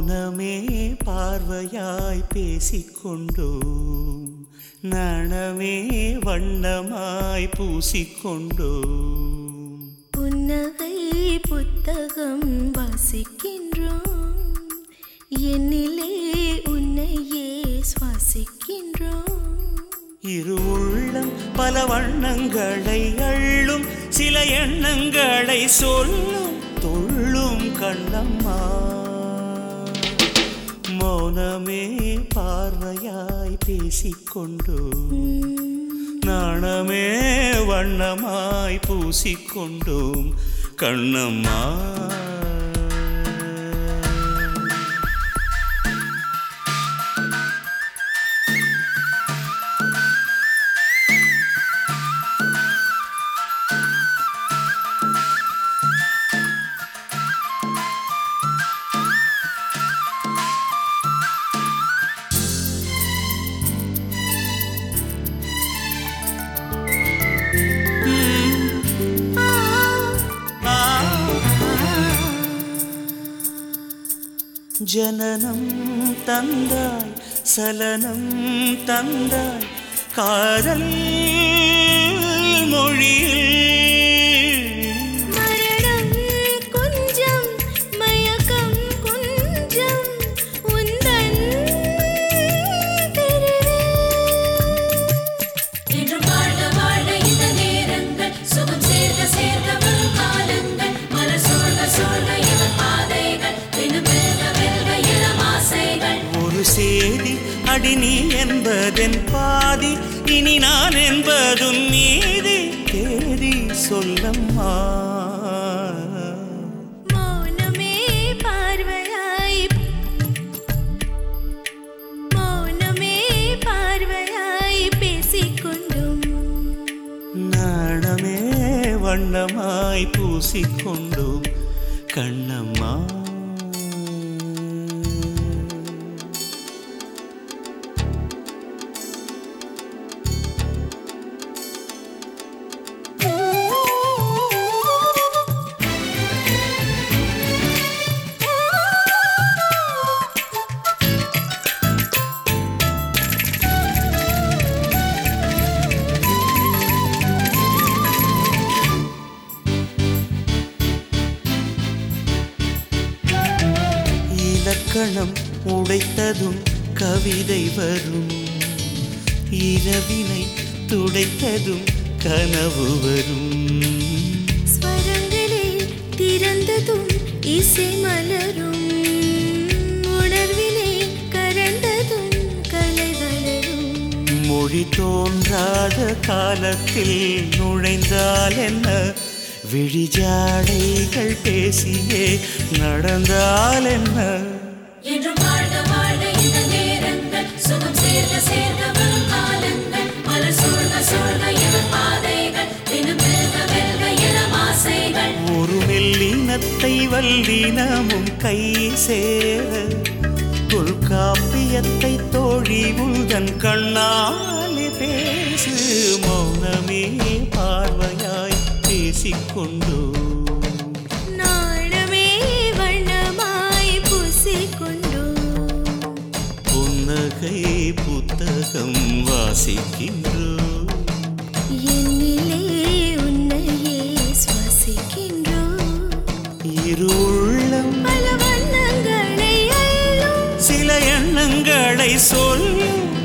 மௌனமே பார்வையாய் பேசிக்கொண்டோம் நனமே வண்ணமாய் பூசிக்கொண்டோம் புன்னகை புத்தகம் வாசிக்கின்றோம் என்னிலே உன்னையே சுவாசிக்கின்றோம் இரு உள்ளம் பல வண்ணங்களை அள்ளும் சில எண்ணங்களை சொல்லும் துள்ளும் கண்ணம்மா மௌனமே பார்வையாய் பேசிக்கொண்டோம் நாணமே வண்ணமாய் பூசிக்கொண்டோம் கண்ணம்மா ஜனனம் தந்தாய் சலனம் தந்தாய் காதல் மொழியில் மரணம் கொஞ்சம் மயக்கம் கொஞ்சம் உந்தன் இன்று வாழ வாழ இந்த நேரங்கள் சுகம் சேர்க்க சேர்க்க வரும் காலங்கள் மலர் சூழ்க சூழ்க இவன் பாதைகள் தினம் வெல்க வெல்க இளம் ஆசைகள் ஒரு சேதி அடி நீ என்பதென் பாதி இனி நான் என்பதும் நீதி தேதி சொல்லம்மா மௌனமே பார்வையாய் மௌனமே பார்வையாய் பேசிக்கொண்டும் நாணமே வண்ணமாய் பூசிக்கொண்டோம் கண்ணம்மா இலக்கணம் உடைத்ததும் கவிதை வரும் இரவினை துடைத்ததும் கனவு வரும் ஸ்வரங்களே திறந்ததும் இசை மலரும் உணர்விலே கரண்டதும் கலை வளரும் மொழி தோன்றாத காலத்தில் நுழைந்தால் என்ன விழிஜாடைகள் பேசியே நடந்தால் என்ன என்று வாழ்க வாழ இந்த நேரங்கள் சுகம் சேர்க்க சேர்க்க வரும் காலங்கள் மலர் சூழ்க சூழ்க இவன் பாதைகள் தினம் வெல்க வெல்க இளம் ஆசைகள் ஒரு மெல்லினத்தை வல்லினமும் கை சேர தொல்காப்பியத்தை தோழி உந்தன் கண்ணாலே பேசு மௌனமே பார்வையாய் பேசிக்கொண்டோ நாணமே வண்ணமாய் பூசிக்கொண்டோம் புன்னகை புத்தகம் வாசிக்கின்றோ என்னிலே உன்னையே சுவாசிக்கின்றோம் இரு உள்ளம் பல வண்ணங்களை அள்ளும் சில எண்ணங்களை சொல்லும்